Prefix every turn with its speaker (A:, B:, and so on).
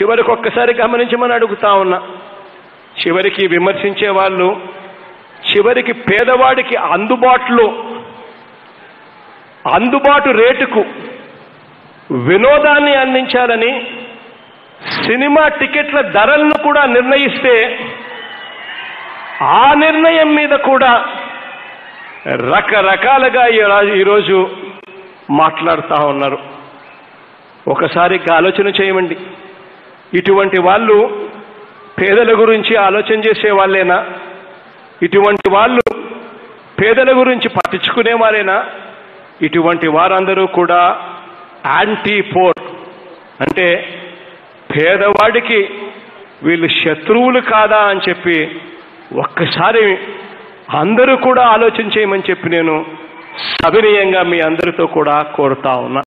A: చివరికి ఒక్కసారి గమనించమని అడుగుతా ఉన్నా చివరికి విమర్శించే వాళ్ళు చివరికి పేదవాడికి అందుబాటులో అందుబాటు రేటుకు వినోదాన్ని అందించాలని సినిమా టికెట్ల ధరలను కూడా నిర్ణయిస్తే ఆ నిర్ణయం మీద కూడా రకరకాలుగా ఈ- ఈరోజు మాట్లాడుతూ ఉన్నారు ఒకసారి ఆలోచన చేయమండి ఇటువంటి వాళ్ళు పేదల గురించి ఆలోచన చేసే వాళ్ళేనా ఇటువంటి వాళ్ళు పేదల గురించి పట్టించుకునే వారేనా ఇటువంటి వారందరూ కూడా యాంటీ పోర్ అంటే పేదవాడికి వీళ్ళు శత్రువులు కాదా అని చెప్పి ఒక్కసారి అందరూ కూడా ఆలోచన చేయమని చెప్పి నేను సవినయంగా మీ అందరితో కూడా కోరుతా ఉన్నా